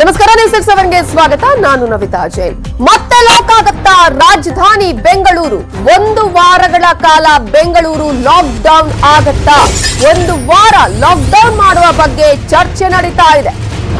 ನಮಸ್ಕಾರ news six ಸೆವೆನ್ಗೆ ಸ್ವಾಗತ ನಾನು ನವಿತಾ ಜೈನ್ ಮತ್ತೆ ಲಾಕ್ ಆಗತ್ತಾ ರಾಜಧಾನಿ ಬೆಂಗಳೂರು ಒಂದು ವಾರಗಳ ಕಾಲ ಬೆಂಗಳೂರು ಲಾಕ್ ಡೌನ್ ಆಗತ್ತಾ ಒಂದು ವಾರ ಲಾಕ್ ಡೌನ್ ಮಾಡುವ ಬಗ್ಗೆ ಚರ್ಚೆ ನಡೀತಾ ಇದೆ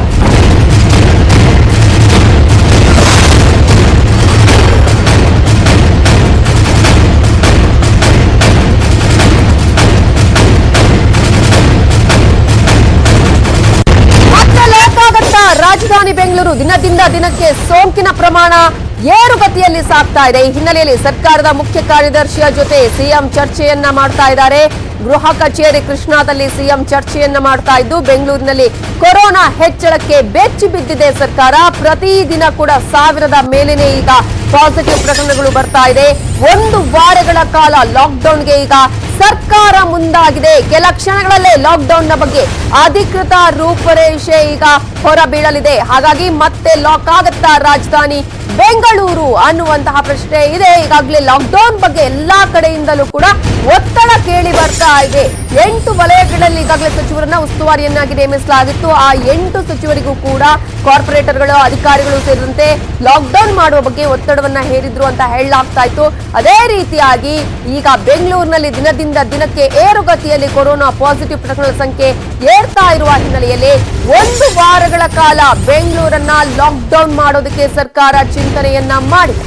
ಮತ್ತೆ ಲಾಕ್ ಆಗತ್ತಾ ರಾಜಧಾನಿ ಬೆಂಗಳೂರು ದಿನದಿಂದ ದಿನಕ್ಕೆ ಸೋಂಕಿನ ಪ್ರಮಾಣ ಏರುಗತಿಯಲ್ಲಿ ಸಾಗ್ತಾ ಇದೆ ಈ ಹಿನ್ನೆಲೆಯಲ್ಲಿ ಸರ್ಕಾರದ ಮುಖ್ಯ ಕಾರ್ಯದರ್ಶಿಯ ಜೊತೆ ಸಿಎಂ ಚರ್ಚೆಯನ್ನ ಮಾಡ್ತಾ ಇದ್ದಾರೆ ಗೃಹ ಕಚೇರಿ ಕೃಷ್ಣಾದಲ್ಲಿ ಸಿಎಂ ಚರ್ಚೆಯನ್ನ ಮಾಡ್ತಾ ಇದ್ದು ಬೆಂಗಳೂರಿನಲ್ಲಿ ಕೊರೋನಾ ಹೆಚ್ಚಳಕ್ಕೆ ಬೆಚ್ಚಿ ಬಿದ್ದಿದೆ ಸರ್ಕಾರ ಪ್ರತಿದಿನ ಕೂಡ ಸಾವಿರದ ಮೇಲೇನೆ ಈಗ ಪಾಸಿಟಿವ್ ಪ್ರಕರಣಗಳು ಬರ್ತಾ ಇದೆ ಒಂದು ವಾರಗಳ ಕಾಲ ಲಾಕ್ಡೌನ್ಗೆ ಈಗ ಸರ್ಕಾರ ಮುಂದಾಗಿದೆ ಕೆಲ ಕ್ಷಣಗಳಲ್ಲೇ ಲಾಕ್ಡೌನ್ ನ ಬಗ್ಗೆ ಅಧಿಕೃತ ರೂಪರೇಷೆ ಈಗ ಹೊರಬೀಳಲಿದೆ ಹಾಗಾಗಿ ಮತ್ತೆ ಲಾಕ್ ಆಗತ್ತಾ ರಾಜಧಾನಿ ಬೆಂಗಳೂರು ಅನ್ನುವಂತಹ ಪ್ರಶ್ನೆ ಇದೆ ಈಗಾಗಲೇ ಲಾಕ್ಡೌನ್ ಬಗ್ಗೆ ಎಲ್ಲಾ ಕಡೆಯಿಂದಲೂ ಕೂಡ ಒತ್ತಡ ಕೇಳಿ ಬರ್ತಾ ಇದೆ ಎಂಟು ವಲಯಗಳಲ್ಲಿ ಈಗಾಗಲೇ ಸಚಿವರನ್ನ ಉಸ್ತುವಾರಿಯನ್ನಾಗಿ ನೇಮಿಸಲಾಗಿತ್ತು ಆ ಎಂಟು ಸಚಿವರಿಗೂ ಕೂಡ ಕಾರ್ಪೊರೇಟರ್ಗಳು ಅಧಿಕಾರಿಗಳು ಸೇರಿದಂತೆ ಲಾಕ್ಡೌನ್ ಮಾಡುವ ಬಗ್ಗೆ ಒತ್ತಡವನ್ನ ಹೇರಿದ್ರು ಅಂತ ಹೇಳಲಾಗ್ತಾ ಇತ್ತು ಅದೇ ರೀತಿಯಾಗಿ ಈಗ ಬೆಂಗಳೂರಿನಲ್ಲಿ ದಿನದಿಂದ ದಿನಕ್ಕೆ ಏರುಗತಿಯಲ್ಲಿ ಕೊರೋನಾ ಪಾಸಿಟಿವ್ ಪ್ರಕರಣಗಳ ಸಂಖ್ಯೆ ಏರ್ತಾ ಇರುವ ಹಿನ್ನೆಲೆಯಲ್ಲಿ ಒಂದು ವಾರಗಳ ಕಾಲ ಬೆಂಗಳೂರನ್ನ ಲಾಕ್ಡೌನ್ ಮಾಡೋದಕ್ಕೆ ಸರ್ಕಾರ ಚಿಂತನೆಯನ್ನ ಮಾಡಿದೆ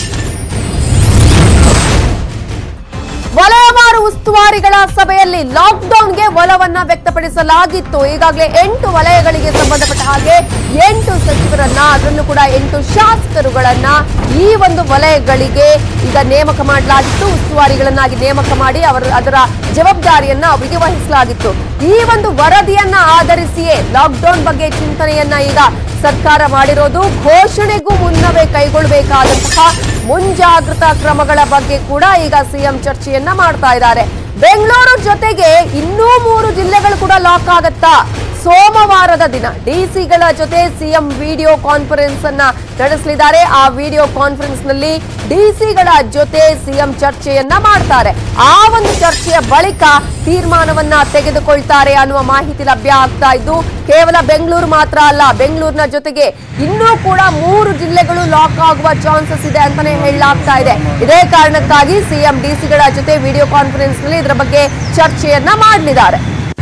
ವಲಯವಾರು ಉಸ್ತುವಾರಿಗಳ ಸಭೆಯಲ್ಲಿ ಲಾಕ್ಡೌನ್ಗೆ ಒಲವನ್ನ ವ್ಯಕ್ತಪಡಿಸಲಾಗಿತ್ತು ಈಗಾಗಲೇ ಎಂಟು ವಲಯಗಳಿಗೆ ಸಂಬಂಧಪಟ್ಟ ಹಾಗೆ ಎಂಟು ಸಚಿವರನ್ನ ಅದರಲ್ಲೂ ಕೂಡ ಎಂಟು ಶಾಸಕರುಗಳನ್ನ ಈ ಒಂದು ವಲಯಗಳಿಗೆ ಈಗ ನೇಮಕ ಮಾಡಲಾಗಿತ್ತು ಉಸ್ತುವಾರಿಗಳನ್ನಾಗಿ ನೇಮಕ ಮಾಡಿ ಅವರ ಅದರ ಜವಾಬ್ದಾರಿಯನ್ನ ಅವರಿಗೆ ವಹಿಸಲಾಗಿತ್ತು ಈ ಒಂದು ವರದಿಯನ್ನ ಆಧರಿಸಿಯೇ ಲಾಕ್ಡೌನ್ ಬಗ್ಗೆ ಚಿಂತನೆಯನ್ನ ಈಗ ಸರ್ಕಾರ ಮಾಡಿರೋದು ಘೋಷಣೆಗೂ ಮುನ್ನವೇ ಕೈಗೊಳ್ಳಬೇಕಾದಂತಹ ಮುಂಜಾಗ್ರತಾ ಕ್ರಮಗಳ ಬಗ್ಗೆ ಕೂಡ ಈಗ ಸಿಎಂ ಚರ್ಚೆಯನ್ನ ಮಾಡ್ತಾ ಇದ್ದಾರೆ ಬೆಂಗಳೂರು ಜೊತೆಗೆ ಇನ್ನೂ ಮೂರು ಜಿಲ್ಲೆಗಳು ಕೂಡ ಲಾಕ್ ಆಗತ್ತಾ ಸೋಮವಾರದ ದಿನ ಡಿಸಿಗಳ ಜೊತೆ ಸಿಎಂ ವಿಡಿಯೋ ಕಾನ್ಫರೆನ್ಸ್ ಅನ್ನ ನಡೆಸಲಿದ್ದಾರೆ ಆ ವಿಡಿಯೋ ಕಾನ್ಫರೆನ್ಸ್ ನಲ್ಲಿ ಡಿಸಿಗಳ ಜೊತೆ ಸಿಎಂ ಚರ್ಚೆಯನ್ನ ಮಾಡ್ತಾರೆ ಆ ಒಂದು ಚರ್ಚೆಯ ಬಳಿಕ ತೀರ್ಮಾನವನ್ನ ತೆಗೆದುಕೊಳ್ತಾರೆ ಅನ್ನುವ ಮಾಹಿತಿ ಲಭ್ಯ ಆಗ್ತಾ ಇದ್ದು ಕೇವಲ ಬೆಂಗಳೂರು ಮಾತ್ರ ಅಲ್ಲ ಬೆಂಗಳೂರಿನ ಜೊತೆಗೆ ಇನ್ನೂ ಕೂಡ ಮೂರು ಜಿಲ್ಲೆಗಳು ಲಾಕ್ ಆಗುವ ಚಾನ್ಸಸ್ ಇದೆ ಅಂತಾನೆ ಹೇಳಲಾಗ್ತಾ ಇದೆ ಇದೇ ಕಾರಣಕ್ಕಾಗಿ ಸಿಎಂ ಡಿಸಿಗಳ ಜೊತೆ ವಿಡಿಯೋ ಕಾನ್ಫರೆನ್ಸ್ ನಲ್ಲಿ ಇದರ ಬಗ್ಗೆ ಚರ್ಚೆಯನ್ನ ಮಾಡಲಿದ್ದಾರೆ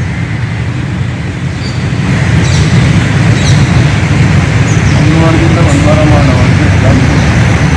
ಒಂದು ವಾರದಿಂದ ಒಂದು ವಾರ ಮಾಡೋದು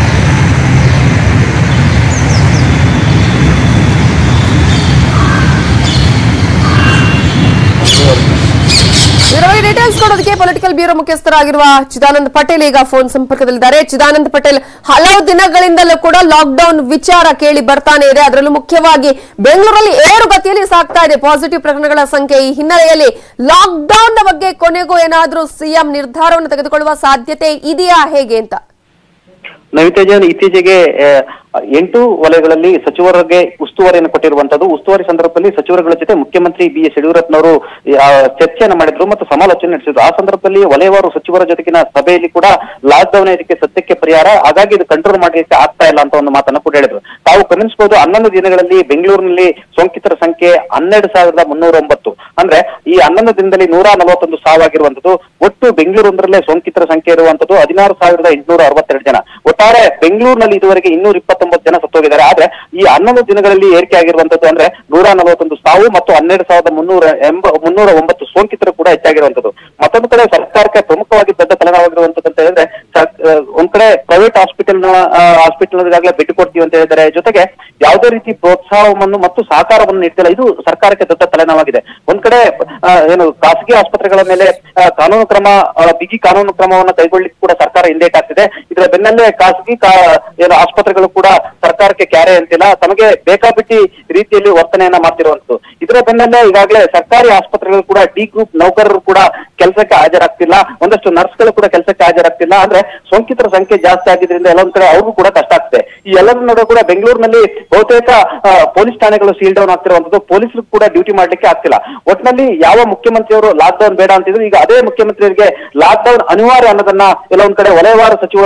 ಇದರ ಬಗ್ಗೆ ಡೀಟೇಲ್ಸ್ ಕೊಡೋದಕ್ಕೆ ಪೊಲಿಟಿಕಲ್ ಬ್ಯೂರೋ ಮುಖ್ಯಸ್ಥರಾಗಿರುವ ಚಿದಾನಂದ್ ಪಟೇಲ್ ಈಗ ಫೋನ್ ಸಂಪರ್ಕದಲ್ಲಿದ್ದಾರೆ ಚಿದಾನಂದ್ ಪಟೇಲ್ ಹಲವು ದಿನಗಳಿಂದಲೂ ಕೂಡ ಲಾಕ್ಡೌನ್ ವಿಚಾರ ಕೇಳಿ ಬರ್ತಾನೆ ಇದೆ ಅದರಲ್ಲೂ ಮುಖ್ಯವಾಗಿ ಬೆಂಗಳೂರಲ್ಲಿ ಏರುಗತಿಯಲ್ಲಿ ಸಾಗ್ತಾ ಇದೆ ಪಾಸಿಟಿವ್ ಪ್ರಕರಣಗಳ ಸಂಖ್ಯೆ ಈ ಹಿನ್ನೆಲೆಯಲ್ಲಿ ಲಾಕ್ಡೌನ್ ಬಗ್ಗೆ ಕೊನೆಗೂ ಏನಾದ್ರೂ ಸಿಎಂ ನಿರ್ಧಾರವನ್ನು ತೆಗೆದುಕೊಳ್ಳುವ ಸಾಧ್ಯತೆ ಇದೆಯಾ ಹೇಗೆ ಅಂತ ನವಿತೇಜನ್ ಇತ್ತೀಚೆಗೆ ಆ, ಎಂಟು ವಲಯಗಳಲ್ಲಿ ಸಚಿವರಿಗೆ ಉಸ್ತುವಾರಿಯನ್ನು ಕೊಟ್ಟಿರುವಂತದ್ದು ಉಸ್ತುವಾರಿ ಸಂದರ್ಭದಲ್ಲಿ ಸಚಿವರುಗಳ ಜೊತೆ ಮುಖ್ಯಮಂತ್ರಿ ಬಿ ಎಸ್ ಯಡಿಯೂರಪ್ಪನವರು ಆ, ಚರ್ಚೆಯನ್ನು ಮಾಡಿದ್ರು ಮತ್ತು ಸಮಾಲೋಚನೆ ನಡೆಸಿದ್ರು ಆ ಸಂದರ್ಭದಲ್ಲಿ ವಲಯವಾರು ಸಚಿವರ ಜೊತೆಗಿನ ಸಭೆಯಲ್ಲಿ ಕೂಡ ಲಾಕ್ಡೌನ್ ಇದಕ್ಕೆ ಸತ್ಯಕ್ಕೆ ಪರಿಹಾರ ಹಾಗಾಗಿ ಇದು ಕಂಟ್ರೋಲ್ ಮಾಡಲಿಕ್ಕೆ ಆಗ್ತಾ ಇಲ್ಲ ಅಂತ ಒಂದು ಮಾತನ್ನು ಕೂಡ ಹೇಳಿದ್ರು ತಾವು ಗಮನಿಸಬಹುದು ಹನ್ನೊಂದು ದಿನಗಳಲ್ಲಿ ಬೆಂಗಳೂರಿನಲ್ಲಿ ಸೋಂಕಿತರ ಸಂಖ್ಯೆ ಹನ್ನೆರಡು ಸಾವಿರದ ಮುನ್ನೂರ ಒಂಬತ್ತು ಅಂದ್ರೆ ಈ ಹನ್ನೊಂದು ದಿನದಲ್ಲಿ ನೂರ ನಲವತ್ತೊಂದು ಸಾವಾಗಿರುವಂತದ್ದು ಒಟ್ಟು ಬೆಂಗಳೂರೊಂದರಲ್ಲೇ ಸೋಂಕಿತರ ಸಂಖ್ಯೆ ಇರುವಂತದ್ದು ಹದಿನಾರು ಸಾವಿರದ ಎಂಟುನೂರ ಅರವತ್ತೆರಡು ಜನ ಒಟ್ಟಾರೆ ಬೆಂಗಳೂರಿನಲ್ಲಿ ಇದುವರೆಗೆ ಇನ್ನೂರ ಇಪ್ಪತ್ತೊಂಬತ್ತು ಜನ ಸತ್ತೋಗಿದ್ದಾರೆ ಆದ್ರೆ ಈ ಹನ್ನೊಂದು ದಿನಗಳಲ್ಲಿ ಏರಿಕೆ ಆಗಿರುವಂತದ್ದು ಅಂದ್ರೆ ನೂರ ನಲವತ್ತೊಂದು ಸಾವು ಮತ್ತು ಹನ್ನೆರಡು ಸಾವಿರದ ಮುನ್ನೂರ ಎಂಬ ಮುನ್ನೂರ ಒಂಬತ್ತು ಸೋಂಕಿತರು ಕೂಡ ಹೆಚ್ಚಾಗಿರುವಂತದ್ದು ಮತ್ತೊಂದು ಕಡೆ ಸರ್ಕಾರಕ್ಕೆ ಪ್ರಮುಖವಾಗಿ ದೊಡ್ಡ ತಲೆನೋವಾಗಿರುವಂತದ್ದು ಅಂತ ಹೇಳಿದ್ರೆ ಸರ್- ಆ, ಒಂದ್ ಕಡೆ ಪ್ರೈವೇಟ್ ಹಾಸ್ಪಿಟಲ್ ಹಾಸ್ಪಿಟಲ್ ಈಗಾಗಲೇ ಭೇಟಿ ಕೊಡ್ತೀವಿ ಅಂತ ಹೇಳಿದ್ದಾರೆ ಜೊತೆಗೆ ಯಾವುದೇ ರೀತಿ ಪ್ರೋತ್ಸಾಹವನ್ನು ಮತ್ತು ಸಹಕಾರವನ್ನು ನೀಡ್ತಿಲ್ಲ ಇದು ಸರ್ಕಾರಕ್ಕೆ ದೊಡ್ಡ ತಲೆನೋವಾಗಿದೆ ಒಂದ್ ಕಡೆ ಆ, ಏನು ಖಾಸಗಿ ಆಸ್ಪತ್ರೆಗಳ ಮೇಲೆ ಆ, ಕಾನೂನು ಕ್ರಮ ಆ, ಬಿಗಿ ಕಾನೂನು ಕ್ರಮವನ್ನು ಕೈಗೊಳ್ಳಿಕ್ಕೆ ಕೂಡ ಸರ್ಕಾರ ಹಿಂದೇಟಾಗ್ತಿದೆ ಇದರ ಬೆನ್ನಲ್ಲೇ ಖಾಸಗಿ ಕಾ- ಏನು ಆಸ್ಪತ್ರೆಗಳು ಕೂಡ ಸರ್ಕಾರಕ್ಕೆ ಕ್ಯಾರೆ ಅಂತಿಲ್ಲ ತಮಗೆ ಬೇಕಾಬಿಟ್ಟಿ ರೀತಿಯಲ್ಲಿ ವರ್ತನೆಯನ್ನ ಮಾಡ್ತಿರುವಂತದ್ದು ಇದರ ಬೆನ್ನಲ್ಲೇ ಈಗಾಗಲೇ ಸರ್ಕಾರಿ ಆಸ್ಪತ್ರೆಗಳು ಕೂಡ ಡಿ ಗ್ರೂಪ್ ನೌಕರರು ಕೂಡ ಕೆಲಸಕ್ಕೆ ಹಾಜರಾಗ್ತಿಲ್ಲ ಒಂದಷ್ಟು ನರ್ಸ್ಗಳು ಕೂಡ ಕೆಲಸಕ್ಕೆ ಹಾಜರಾಗ್ತಿಲ್ಲ ಅಂದ್ರೆ ಸೋಂಕಿತರ ಸಂಖ್ಯೆ ಜಾಸ್ತಿ ಆಗಿದ್ರಿಂದ ಎಲ್ಲೊಂದ್ ಕಡೆ ಅವ್ರಿಗೂ ಕೂಡ ಕಷ್ಟ ಆಗ್ತದೆ ಈ ಎಲ್ಲರ ನಡುವೆ ಕೂಡ ಬೆಂಗಳೂರಿನಲ್ಲಿ ಬಹುತೇಕ ಆ, ಪೊಲೀಸ್ ಠಾಣೆಗಳು ಸೀಲ್ ಡೌನ್ ಆಗ್ತಿರುವಂತದ್ದು ಪೊಲೀಸರು ಕೂಡ ಡ್ಯೂಟಿ ಮಾಡ್ಲಿಕ್ಕೆ ಆಗ್ತಿಲ್ಲ ಒಟ್ಟಿನಲ್ಲಿ ಯಾವ ಮುಖ್ಯಮಂತ್ರಿಯವರು ಲಾಕ್ ಡೌನ್ ಬೇಡ ಅಂತಿದ್ರು ಈಗ ಅದೇ ಮುಖ್ಯಮಂತ್ರಿಯವರಿಗೆ ಲಾಕ್ ಡೌನ್ ಅನಿವಾರ್ಯ ಅನ್ನೋದನ್ನ ಕೆಲವೊಂದ್ ಕಡೆ ವಲಯವಾರು ಸಚಿವರು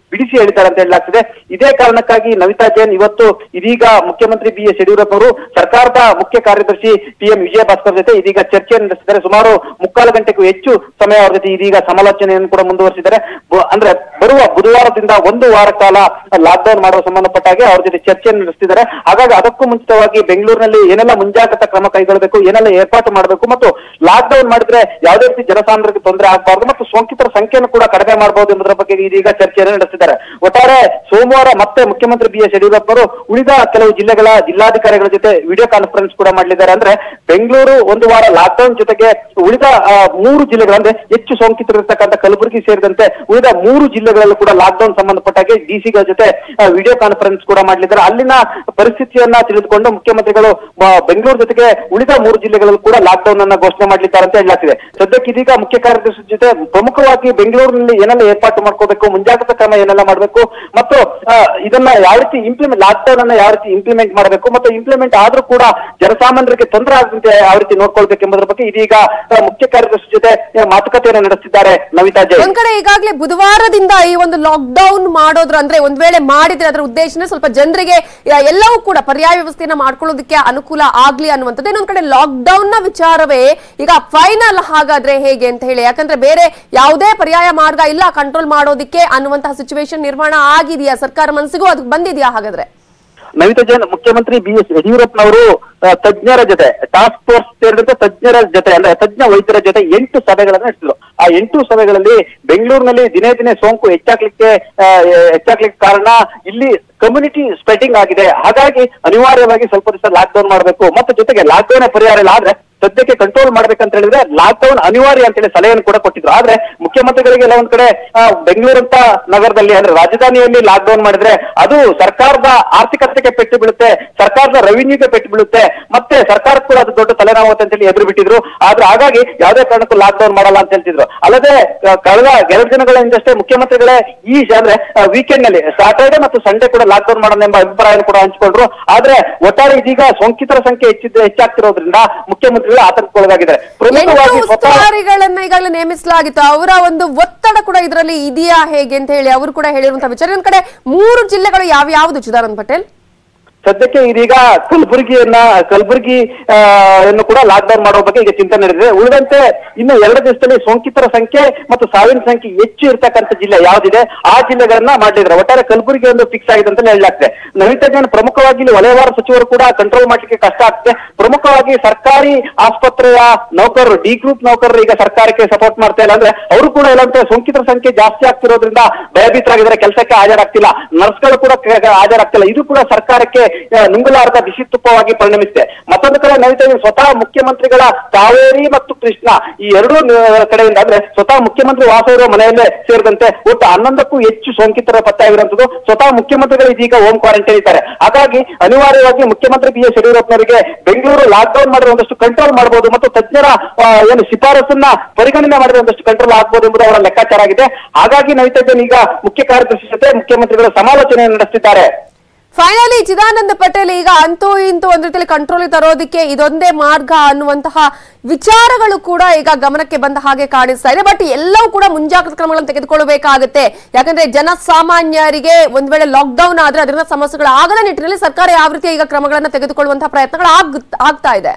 ಬಿಡಿಸಿ ಹೇಳಿದ್ದಾರೆ ಅಂತ ಹೇಳಲಾಗ್ತಿದೆ ಇದೇ ಕಾರಣಕ್ಕಾಗಿ ನವಿತಾ ಜೈನ್ ಇವತ್ತು ಇದೀಗ ಮುಖ್ಯಮಂತ್ರಿ ಬಿ ಎಸ್ ಯಡಿಯೂರಪ್ಪ ಅವರು ಸರ್ಕಾರದ ಮುಖ್ಯ ಕಾರ್ಯದರ್ಶಿ ಪಿ ಎಂ ವಿಜಯ ಭಾಸ್ಕರ್ ಜೊತೆ ಇದೀಗ ಚರ್ಚೆಯನ್ನು ನಡೆಸಿದ್ದಾರೆ ಸುಮಾರು ಮುಕ್ಕಾಲು ಗಂಟೆಗೂ ಹೆಚ್ಚು ಸಮಯ ಅವರ ಜೊತೆ ಇದೀಗ ಸಮಾಲೋಚನೆಯನ್ನು ಕೂಡ ಮುಂದುವರಿಸಿದ್ದಾರೆ ಬ- ಅಂದ್ರೆ ಬರುವ ಬುಧವಾರದಿಂದ ಒಂದು ವಾರ ಕಾಲ ಲಾಕ್ ಡೌನ್ ಮಾಡುವ ಸಂಬಂಧಪಟ್ಟ ಹಾಗೆ ಅವ್ರ ಜೊತೆ ಚರ್ಚೆಯನ್ನು ನಡೆಸ್ತಿದ್ದಾರೆ ಹಾಗಾಗಿ ಅದಕ್ಕೂ ಮುಂಚಿತವಾಗಿ ಬೆಂಗಳೂರಿನಲ್ಲಿ ಏನೆಲ್ಲ ಮುಂಜಾಗ್ರತಾ ಕ್ರಮ ಕೈಗೊಳ್ಳಬೇಕು ಏನೆಲ್ಲ ಏರ್ಪಾಟು ಮಾಡಬೇಕು ಮತ್ತು ಲಾಕ್ ಡೌನ್ ಮಾಡಿದ್ರೆ ಯಾವುದೇ ರೀತಿ ಜನಸಾಂದ್ರತೆ ತೊಂದರೆ ಆಗಬಾರದು ಮತ್ತು ಸೋಂಕಿತರ ಸಂಖ್ಯೆಯನ್ನು ಕೂಡ ಕಡಿಮೆ ಮಾಡಬಹುದು ಎಂಬುದರ ಬಗ್ಗೆ ಇದೀಗ ಚರ್ಚೆಯನ್ನು ನಡೆಸಿದ್ದಾರೆ ಒಟ್ಟಾರೆ ಸೋಮವಾರ ಮತ್ತೆ ಮುಖ್ಯಮಂತ್ರಿ ಬಿ ಎಸ್ ಯಡಿಯೂರಪ್ಪ ಅವರು ಉಳಿದ ಕೆಲವು ಜಿಲ್ಲೆಗಳ ಜಿಲ್ಲಾಧಿಕಾರಿಗಳ ಜೊತೆ ವಿಡಿಯೋ ಕಾನ್ಫರೆನ್ಸ್ ಕೂಡ ಮಾಡಲಿದ್ದಾರೆ ಅಂದ್ರೆ ಬೆಂಗಳೂರು ಒಂದು ವಾರ ಲಾಕ್ ಡೌನ್ ಜೊತೆಗೆ ಉಳಿದ ಆ, ಮೂರು ಜಿಲ್ಲೆಗಳು ಅಂದ್ರೆ ಹೆಚ್ಚು ಸೋಂಕಿತರು ಇರ್ತಕ್ಕಂಥ ಕಲಬುರಗಿ ಸೇರಿದಂತೆ ಉಳಿದ ಮೂರು ಜಿಲ್ಲೆಗಳಲ್ಲೂ ಕೂಡ ಲಾಕ್ ಡೌನ್ ಸಂಬಂಧಪಟ್ಟ ಹಾಗೆ ಡಿಸಿಗಳ ಜೊತೆ ವಿಡಿಯೋ ಕಾನ್ಫರೆನ್ಸ್ ಕೂಡ ಮಾಡಲಿದ್ದಾರೆ ಅಲ್ಲಿನ ಪರಿಸ್ಥಿತಿಯನ್ನ ತಿಳಿದುಕೊಂಡು ಮುಖ್ಯಮಂತ್ರಿಗಳು ಆ, ಬೆಂಗಳೂರು ಜೊತೆಗೆ ಉಳಿದ ಮೂರು ಜಿಲ್ಲೆಗಳಲ್ಲೂ ಕೂಡ ಲಾಕ್ ಡೌನ್ ಅನ್ನ ಘೋಷಣೆ ಮಾಡಲಿದ್ದಾರೆ ಅಂತ ಹೇಳಲಾಗ್ತಿದೆ ಸದ್ಯಕ್ಕೆ ಇದೀಗ ಮುಖ್ಯ ಕಾರ್ಯದರ್ಶಿ ಜೊತೆ ಪ್ರಮುಖವಾಗಿ ಬೆಂಗಳೂರಿನಲ್ಲಿ ಏನೆಲ್ಲ ಏರ್ಪಾಟು ಮಾಡ್ಕೋಬೇಕು ಮುಂಜಾಗ್ರತಾ ಕ್ರಮ ಏನೆಲ್ಲ ಮಾಡಬೇಕು ಮತ್ತು ಆ, ಇದನ್ನ ಯಾವ ರೀತಿ ಇಂಪ್ಲಿಮೆಂಟ್ ಲಾಕ್ ಡೌನ್ ಅನ್ನ ಯಾವ ರೀತಿ ಇಂಪ್ಲಿಮೆಂಟ್ ಮಾಡಬೇಕು ಮತ್ತು ಇಂಪ್ಲಿಮೆಂಟ್ ಆದ್ರೂ ಕೂಡ ಜನಸಾಮಾನ್ಯರಿಗೆ ತೊಂದರೆ ಆಗದಂತೆ ಯಾವ ರೀತಿ ನೋಡ್ಕೊಳ್ಬೇಕು ಎಂಬುದರ ಬಗ್ಗೆ ಇದೀಗ ಆ, ಮುಖ್ಯ ಕಾರ್ಯದರ್ಶಿ ಜೊತೆ ಆ, ಮಾತುಕತೆಯನ್ನು ನಡೆಸಿದ್ದಾರೆ ನವಿತಾ ಜೈನ್ ಒಂದ್ ಕಡೆ ಈಗಾಗಲೇ ಬುಧವಾರದಿಂದ ಈ ಒಂದು ಲಾಕ್ ಡೌನ್ ಮಾಡೋದ್ರ ಅಂದ್ರೆ ಒಂದ್ ವೇಳೆ ಮಾಡಿದ್ರೆ ಅದರ ಉದ್ದೇಶನೇ ಸ್ವಲ್ಪ ಜನರಿಗೆ ಯ- ಎಲ್ಲವೂ ಕೂಡ ಪರ್ಯಾಯ ವ್ಯವಸ್ಥೆಯನ್ನ ಮಾಡ್ಕೊಳ್ಳೋದಕ್ಕೆ ಅನುಕೂಲ ಆಗ್ಲಿ ಅನ್ನುವಂಥದ್ದು ಇನ್ನೊಂದ್ ಕಡೆ ಲಾಕ್ ಡೌನ್ ನ ವಿಚಾರವೇ ಈಗ ಫೈನಲ್ ಹಾಗಾದ್ರೆ ಹೇಗೆ ಅಂತ ಹೇಳಿ ಯಾಕಂದ್ರೆ ಬೇರೆ ಯಾವುದೇ ಪರ್ಯಾಯ ಮಾರ್ಗ ಇಲ್ಲ ಕಂಟ್ರೋಲ್ ಮಾಡೋದಕ್ಕೆ ಅನ್ನುವಂತಹ ಸಿಚುವೇಶನ್ ನಿರ್ಮಾಣ ಆಗಿದೆಯಾ ಸರ್ಕಾರ ಮನಸ್ಸಿಗೂ ಅದು ಬಂದಿದೆಯಾ ಹಾಗಾದ್ರೆ ನವಿತಾ ಜೈನ್ ಮುಖ್ಯಮಂತ್ರಿ ಬಿ ಎಸ್ ಯಡಿಯೂರಪ್ಪನವರು ಆ, ತಜ್ಞರ ಜೊತೆ ಟಾಸ್ಕ್ ಫೋರ್ಸ್ ಸೇರಿದಂತೆ ತಜ್ಞರ ಜೊತೆ ಅಂದ್ರೆ ತಜ್ಞ ವೈದ್ಯರ ಜೊತೆ ಎಂಟು ಸಭೆಗಳನ್ನು ನಡೆಸಿದ್ರು ಆ ಎಂಟು ಸಭೆಗಳಲ್ಲಿ ಬೆಂಗಳೂರಿನಲ್ಲಿ ದಿನೇ ದಿನೇ ಸೋಂಕು ಹೆಚ್ಚಾಗ್ಲಿಕ್ಕೆ ಆ, ಹೆಚ್ಚಾಗ್ಲಿಕ್ಕೆ ಕಾರಣ ಇಲ್ಲಿ ಕಮ್ಯುನಿಟಿ ಸ್ಪ್ರೆಡಿಂಗ್ ಆಗಿದೆ ಹಾಗಾಗಿ ಅನಿವಾರ್ಯವಾಗಿ ಸ್ವಲ್ಪ ದಿವಸ ಲಾಕ್ ಡೌನ್ ಮಾಡಬೇಕು ಮತ್ತು ಜೊತೆಗೆ ಲಾಕ್ ಡೌನ್ ಪರಿಹಾರ ಇಲ್ಲ ಆದ್ರೆ ಸದ್ಯಕ್ಕೆ ಕಂಟ್ರೋಲ್ ಮಾಡ್ಬೇಕಂತ ಹೇಳಿದ್ರೆ ಲಾಕ್ ಡೌನ್ ಅನಿವಾರ್ಯ ಅಂತ ಹೇಳಿ ಸಲಹೆಯನ್ನು ಕೂಡ ಕೊಟ್ಟಿದ್ರು ಆದ್ರೆ ಮುಖ್ಯಮಂತ್ರಿಗಳಿಗೆ ಎಲ್ಲ ಒಂದ್ ಕಡೆ ಆ, ಬೆಂಗಳೂರಂತ ನಗರದಲ್ಲಿ ಅಂದ್ರೆ ರಾಜಧಾನಿಯಲ್ಲಿ ಲಾಕ್ ಡೌನ್ ಮಾಡಿದ್ರೆ ಅದು ಸರ್ಕಾರದ ಆರ್ಥಿಕತೆಗೆ ಪೆಟ್ಟು ಬೀಳುತ್ತೆ ಸರ್ಕಾರದ ರೆವಿನ್ಯೂಗೆ ಪೆಟ್ಟು ಬೀಳುತ್ತೆ ಮತ್ತೆ ಸರ್ಕಾರಕ್ಕೆ ಕೂಡ ಅದು ದೊಡ್ಡ ತಲೆನೋವು ಅಂತ ಹೇಳಿ ಎದುರು ಬಿಟ್ಟಿದ್ರು ಆದ್ರೆ ಹಾಗಾಗಿ ಯಾವುದೇ ಕಾರಣಕ್ಕೂ ಲಾಕ್ ಡೌನ್ ಮಾಡಲ್ಲ ಅಂತ ಹೇಳ್ತಿದ್ರು ಅಲ್ಲದೆ ಆ, ಕಳೆದ ಎರಡು ದಿನಗಳ ಹಿಂದಷ್ಟೇ ಮುಖ್ಯಮಂತ್ರಿಗಳೇ ಈ ಅಂದ್ರೆ ವೀಕೆಂಡ್ ನಲ್ಲಿ ಸ್ಯಾಟರ್ಡೆ ಮತ್ತು ಸಂಡೇ ಕೂಡ ಲಾಕ್ ಡೌನ್ ಮಾಡೋಣ ಎಂಬ ಅಭಿಪ್ರಾಯ ಕೂಡ ಹಂಚಿಕೊಂಡ್ರು ಆದ್ರೆ ಒಟ್ಟಾರೆ ಇದೀಗ ಸೋಂಕಿತರ ಸಂಖ್ಯೆ ಹೆಚ್ಚಿದ್ದ ಹೆಚ್ಚಾಗ್ತಿರೋದ್ರಿಂದ ಮುಖ್ಯಮಂತ್ರಿಗಳು ಆತಂಕಕ್ಕೊಳಗಾಗಿದ್ದಾರೆ ಎಂಟು ಪ್ರಮುಖವಾಗಿ ಸ್ವತಃ ಉಸ್ತುವಾರಿಗಳನ್ನ ಈಗಾಗಲೇ ನೇಮಿಸಲಾಗಿತ್ತು ಅವರ ಒಂದು ಒತ್ತಡ ಕೂಡ ಇದರಲ್ಲಿ ಇದೆಯಾ ಹೇಗೆ ಅಂತ ಹೇಳಿ ಅವರು ಕೂಡ ಹೇಳಿರುವಂತಹ ವಿಚಾರ ಒಂದ್ ಕಡೆ ಮೂರು ಜಿಲ್ಲೆಗಳು ಯಾವ ಯಾವುದು ಚಿದಾನಂದ್ ಪಟೇಲ್ ಸದ್ಯಕ್ಕೆ ಇದೀಗ ಕಲಬುರಗಿಯನ್ನ ಕಲಬುರಗಿ ಆ, ಯನ್ನು ಕೂಡ ಲಾಕ್ ಡೌನ್ ಮಾಡುವ ಬಗ್ಗೆ ಈಗ ಚಿಂತನೆ ನಡೆದಿದೆ ಉಳಿದಂತೆ ಇನ್ನು ಎರಡು ದಿವಸದಲ್ಲಿ ಸೋಂಕಿತರ ಸಂಖ್ಯೆ ಮತ್ತು ಸಾವಿನ ಸಂಖ್ಯೆ ಹೆಚ್ಚು ಇರ್ತಕ್ಕಂಥ ಜಿಲ್ಲೆ ಯಾವ್ದಿದೆ ಆ ಜಿಲ್ಲೆಗಳನ್ನ ಮಾಡಿದ್ರೆ ಒಟ್ಟಾರೆ ಕಲಬುರಗಿ ಒಂದು ಫಿಕ್ಸ್ ಆಗಿದೆ ಅಂತ ಹೇಳಲಾಗ್ತದೆ ನವಿತಾ ಜೈನ್ ಪ್ರಮುಖವಾಗಿ ಇಲ್ಲಿ ವಲಯವಾರ ಸಚಿವರು ಕೂಡ ಕಂಟ್ರೋಲ್ ಮಾಡ್ಲಿಕ್ಕೆ ಕಷ್ಟ ಆಗ್ತದೆ ಪ್ರಮುಖವಾಗಿ ಸರ್ಕಾರಿ ಆಸ್ಪತ್ರೆಯ ನೌಕರರು ಡಿ ಗ್ರೂಪ್ ನೌಕರರು ಈಗ ಸರ್ಕಾರಕ್ಕೆ ಸಪೋರ್ಟ್ ಮಾಡ್ತಾ ಇಲ್ಲ ಅಂದ್ರೆ ಅವರು ಕೂಡ ಇಲ್ಲ ಅಂತ ಸೋಂಕಿತರ ಸಂಖ್ಯೆ ಜಾಸ್ತಿ ಆಗ್ತಿರೋದ್ರಿಂದ ಭಯಭೀತರಾಗಿದ್ದಾರೆ ಕೆಲಸಕ್ಕೆ ಹಾಜರಾಗ್ತಿಲ್ಲ ನರ್ಸ್ಗಳು ಕೂಡ ಕ- ಕ- ಹಾಜರಾಗ್ತಿಲ್ಲ ಇದು ಕೂಡ ಸರ್ಕಾರಕ್ಕೆ ಆ, ನುಂಗಲಾರದ ಬಿಸಿ ತುಪ್ಪವಾಗಿ ಪರಿಣಮಿಸಿದೆ ಮತ್ತೊಂದು ಕಡೆ ನಡೀತಾ ಇದೆ ಸ್ವತಃ ಮುಖ್ಯಮಂತ್ರಿಗಳ ಕಾವೇರಿ ಮತ್ತು ಕೃಷ್ಣ ಈ ಎರಡೂ ನ- ಕಡೆಯಿಂದ ಅಂದ್ರೆ ಸ್ವತಃ ಮುಖ್ಯಮಂತ್ರಿ ವಾಸ ಇರುವ ಮನೆಯಲ್ಲೇ ಸೇರಿದಂತೆ ಒಟ್ಟು ಹನ್ನೊಂದಕ್ಕೂ ಹೆಚ್ಚು ಸೋಂಕಿತರ ಪತ್ತೆಯಾಗಿರುವಂತದ್ದು ಸ್ವತಃ ಮುಖ್ಯಮಂತ್ರಿಗಳು ಇದೀಗ ಹೋಮ್ ಕ್ವಾರಂಟೈನ್ ಇದ್ದಾರೆ ಹಾಗಾಗಿ ಅನಿವಾರ್ಯವಾಗಿ ಮುಖ್ಯಮಂತ್ರಿ ಬಿ ಎಸ್ ಯಡಿಯೂರಪ್ಪನವರಿಗೆ ಬೆಂಗಳೂರು ಲಾಕ್ ಡೌನ್ ಮಾಡಿದ್ರೆ ಒಂದಷ್ಟು ಕಂಟ್ರೋಲ್ ಮಾಡಬಹುದು ಮತ್ತು ತಜ್ಞರ ಆ, ಏನು ಶಿಫಾರಸನ್ನ ಪರಿಗಣನೆ ಮಾಡಿದ್ರೆ ಒಂದಷ್ಟು ಕಂಟ್ರೋಲ್ ಆಗಬಹುದು ಎಂಬುದು ಅವರ ಲೆಕ್ಕಾಚಾರ ಆಗಿದೆ ಹಾಗಾಗಿ ನಡೀತಾ ಇದ್ದೇನೆ ಈಗ ಮುಖ್ಯ ಕಾರ್ಯದರ್ಶಿ ಜೊತೆ ಮುಖ್ಯಮಂತ್ರಿಗಳು ಸಮಾಲೋಚನೆ ನಡೆಸಿದ್ದಾರೆ ಫೈನಲಿ ಚಿದಾನಂದ ಪಟೇಲ್ ಈಗ ಅಂತೂ ಇಂತೂ ಒಂದ್ ರೀತಿಯಲ್ಲಿ ಕಂಟ್ರೋಲ್ ತರೋದಕ್ಕೆ ಇದೊಂದೇ ಮಾರ್ಗ ಅನ್ನುವಂತಹ ವಿಚಾರಗಳು ಕೂಡ ಈಗ ಗಮನಕ್ಕೆ ಬಂದ ಹಾಗೆ ಕಾಣಿಸ್ತಾ ಇದೆ ಬಟ್ ಎಲ್ಲವೂ ಕೂಡ ಮುಂಜಾಗ್ರತಾ ಕ್ರಮಗಳನ್ನು ತೆಗೆದುಕೊಳ್ಳಬೇಕಾಗುತ್ತೆ ಯಾಕಂದ್ರೆ ಜನಸಾಮಾನ್ಯರಿಗೆ ಒಂದ್ ವೇಳೆ ಲಾಕ್ ಡೌನ್ ಆದ್ರೆ ಅದರಿಂದ ಸಮಸ್ಯೆಗಳು ಆಗದ ನಿಟ್ಟಿನಲ್ಲಿ ಸರ್ಕಾರ ಯಾವ ರೀತಿ ಈಗ ಕ್ರಮಗಳನ್ನ ತೆಗೆದುಕೊಳ್ಳುವಂತಹ ಪ್ರಯತ್ನಗಳು ಆಗ್- ಆಗ್ತಾ ಇದೆ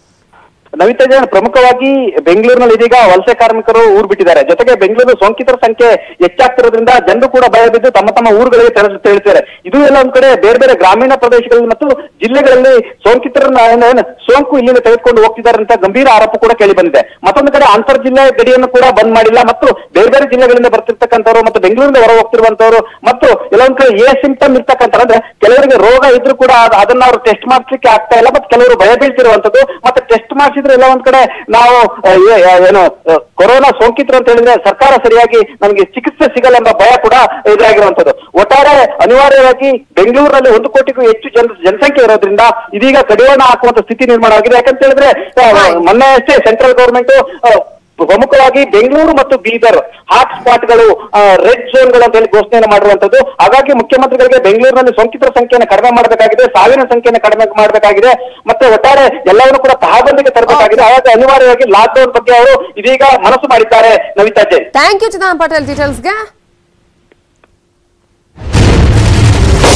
ನವಿತಾ ಜೈನ್ ಪ್ರಮುಖವಾಗಿ ಬೆಂಗಳೂರಿನಲ್ಲಿ ಇದೀಗ ವಲಸೆ ಕಾರ್ಮಿಕರು ಊರು ಬಿಟ್ಟಿದ್ದಾರೆ ಜೊತೆಗೆ ಬೆಂಗಳೂರು ಸೋಂಕಿತರ ಸಂಖ್ಯೆ ಹೆಚ್ಚಾಗ್ತಿರೋದ್ರಿಂದ ಜನರು ಕೂಡ ಭಯ ಬಿದ್ದು ತಮ್ಮ ತಮ್ಮ ಊರುಗಳಿಗೆ ತೆರಳು ತೆರಳುತ್ತಾರೆ ಇದು ಎಲ್ಲ ಒಂದ್ ಕಡೆ ಬೇರೆ ಬೇರೆ ಗ್ರಾಮೀಣ ಪ್ರದೇಶಗಳಲ್ಲಿ ಮತ್ತು ಜಿಲ್ಲೆಗಳಲ್ಲಿ ಸೋಂಕಿತರನ್ನ ಏನು- ಏನು ಸೋಂಕು ಇಲ್ಲಿಂದ ತೆಗೆದುಕೊಂಡು ಹೋಗ್ತಿದ್ದಾರೆ ಅಂತ ಗಂಭೀರ ಆರೋಪ ಕೂಡ ಕೇಳಿ ಬಂದಿದೆ ಮತ್ತೊಂದು ಕಡೆ ಅಂತರ್ ಜಿಲ್ಲೆ ಗಡಿಯನ್ನು ಕೂಡ ಬಂದ್ ಮಾಡಿಲ್ಲ ಮತ್ತು ಬೇರೆ ಬೇರೆ ಜಿಲ್ಲೆಗಳಿಂದ ಬರ್ತಿರ್ತಕ್ಕಂಥವ್ರು ಮತ್ತು ಬೆಂಗಳೂರಿಂದ ಹೊರ ಹೋಗ್ತಿರುವಂತವ್ರು ಮತ್ತು ಎಲ್ಲೊಂದ್ ಕಡೆ ಎ ಸಿಂಪ್ಟಮ್ ಇರ್ತಕ್ಕಂಥ ಅಂದ್ರೆ ಕೆಲವರಿಗೆ ರೋಗ ಇದ್ರೂ ಕೂಡ ಅದ್- ಅದನ್ನ ಅವರು ಟೆಸ್ಟ್ ಮಾಡಿಸ್ಲಿಕ್ಕೆ ಆಗ್ತಾ ಇಲ್ಲ ಮತ್ತು ಕೆಲವರು ಭಯ ಬೀಳ್ತಿರುವಂತದ್ದು ಮತ್ತೆ ಟೆಸ್ಟ್ ಮಾಡಿಸಿದ್ರೆ ಎಲ್ಲ ಒಂದ್ ಕಡೆ ನಾವು ಆ, ಏ- ಆ, ಏನು ಆ, ಕೊರೋನಾ ಸೋಂಕಿತರು ಅಂತ ಹೇಳಿದ್ರೆ ಸರ್ಕಾರ ಸರಿಯಾಗಿ ನಮಗೆ ಚಿಕಿತ್ಸೆ ಸಿಗಲ್ಲ ಎಂಬ ಭಯ ಕೂಡ ಇದಾಗಿರುವಂತದ್ದು ಒಟ್ಟಾರೆ ಅನಿವಾರ್ಯವಾಗಿ ಬೆಂಗಳೂರಿನಲ್ಲಿ ಒಂದು ಕೋಟಿಗೂ ಹೆಚ್ಚು ಜನ ಜನಸಂಖ್ಯೆ ಇರೋದ್ರಿಂದ ಇದೀಗ ಕಡಿವಾಣ ಹಾಕುವಂತ ಸ್ಥಿತಿ ನಿರ್ಮಾಣ ಆಗಿದೆ ಯಾಕಂತ ಹೇಳಿದ್ರೆ ಆ, ಮೊನ್ನೆ ಅಷ್ಟೇ ಸೆಂಟ್ರಲ್ ಗೌರ್ಮೆಂಟ್ ಪ್ರಮುಖವಾಗಿ ಬೆಂಗಳೂರು ಮತ್ತು ಬೀದರ್ ಹಾಟ್ ಸ್ಪಾಟ್ಗಳು ರೆಡ್ ಝೋನ್ಗಳು ಅಂತ ಹೇಳಿ ಘೋಷಣೆಯನ್ನು ಮಾಡಿರುವಂತದ್ದು ಹಾಗಾಗಿ ಮುಖ್ಯಮಂತ್ರಿಗಳಿಗೆ ಬೆಂಗಳೂರಿನಲ್ಲಿ ಸೋಂಕಿತರ ಸಂಖ್ಯೆಯನ್ನು ಕಡಿಮೆ ಮಾಡಬೇಕಾಗಿದೆ ಸಾವಿನ ಸಂಖ್ಯೆಯನ್ನು ಕಡಿಮೆ ಮಾಡಬೇಕಾಗಿದೆ ಮತ್ತೆ ಒಟ್ಟಾರೆ ಎಲ್ಲವನ್ನು ಕೂಡ ತಹಬಂದಿಗೆ ತರಬೇಕಾಗಿದೆ ಹಾಗಾಗಿ ಅನಿವಾರ್ಯವಾಗಿ ಲಾಕ್ ಡೌನ್ ಬಗ್ಗೆ ಅವರು ಇದೀಗ ಮನಸ್ಸು ಮಾಡಿದ್ದಾರೆ ನವಿತಾ ಜೈನ್ ಥ್ಯಾಂಕ್ ಯು ಚಿದಾನಂದ ಪಟೇಲ್ ಡೀಟೇಲ್ಸ್ಗೆ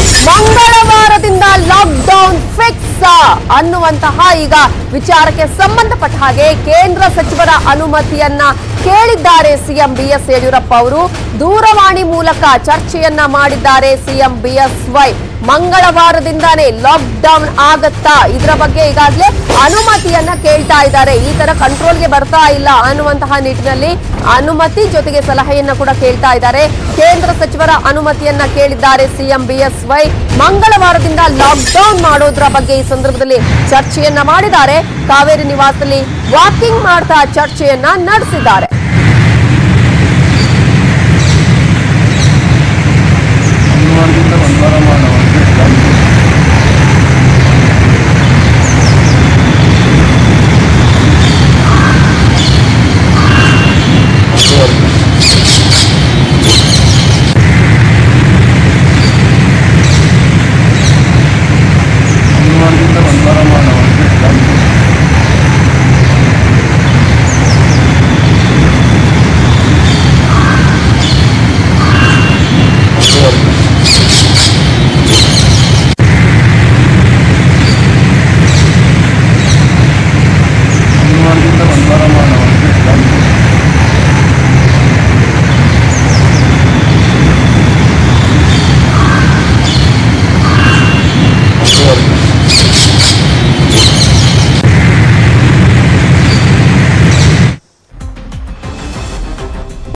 ಮಂಗಳವಾರದಿಂದ ಲಾಕ್ಡೌನ್ ಫಿಕ್ಸ್ ಅನ್ನುವಂತಹ ಈಗ ವಿಚಾರಕ್ಕೆ ಸಂಬಂಧಪಟ್ಟ ಹಾಗೆ ಕೇಂದ್ರ ಸಚಿವರ ಅನುಮತಿಯನ್ನ ಕೇಳಿದ್ದಾರೆ ಸಿಎಂ ಬಿಎಸ್ ಯಡಿಯೂರಪ್ಪ ಅವರು ದೂರವಾಣಿ ಮೂಲಕ ಚರ್ಚೆಯನ್ನ ಮಾಡಿದ್ದಾರೆ ಸಿಎಂ ಬಿಎಸ್ವೈ ಮಂಗಳವಾರದಿಂದಾನೇ ಲಾಕ್ಡೌನ್ ಆಗತ್ತಾ ಇದರ ಬಗ್ಗೆ ಈಗಾಗಲೇ ಅನುಮತಿಯನ್ನ ಕೇಳ್ತಾ ಇದ್ದಾರೆ ಈ ತರ ಕಂಟ್ರೋಲ್ಗೆ ಬರ್ತಾ ಇಲ್ಲ ಅನ್ನುವಂತಹ ನಿಟ್ಟಿನಲ್ಲಿ ಅನುಮತಿ ಜೊತೆಗೆ ಸಲಹೆಯನ್ನ ಕೂಡ ಕೇಳ್ತಾ ಇದ್ದಾರೆ ಕೇಂದ್ರ ಸಚಿವರ ಅನುಮತಿಯನ್ನ ಕೇಳಿದ್ದಾರೆ ಸಿಎಂ ಬಿಎಸ್ವೈ ಮಂಗಳವಾರದಿಂದ ಲಾಕ್ಡೌನ್ ಮಾಡೋದ್ರ ಬಗ್ಗೆ ಈ ಸಂದರ್ಭದಲ್ಲಿ ಚರ್ಚೆಯನ್ನ ಮಾಡಿದ್ದಾರೆ ಕಾವೇರಿ ನಿವಾಸದಲ್ಲಿ ವಾಕಿಂಗ್ ಮಾಡ್ತಾ ಚರ್ಚೆಯನ್ನ ನಡೆಸಿದ್ದಾರೆ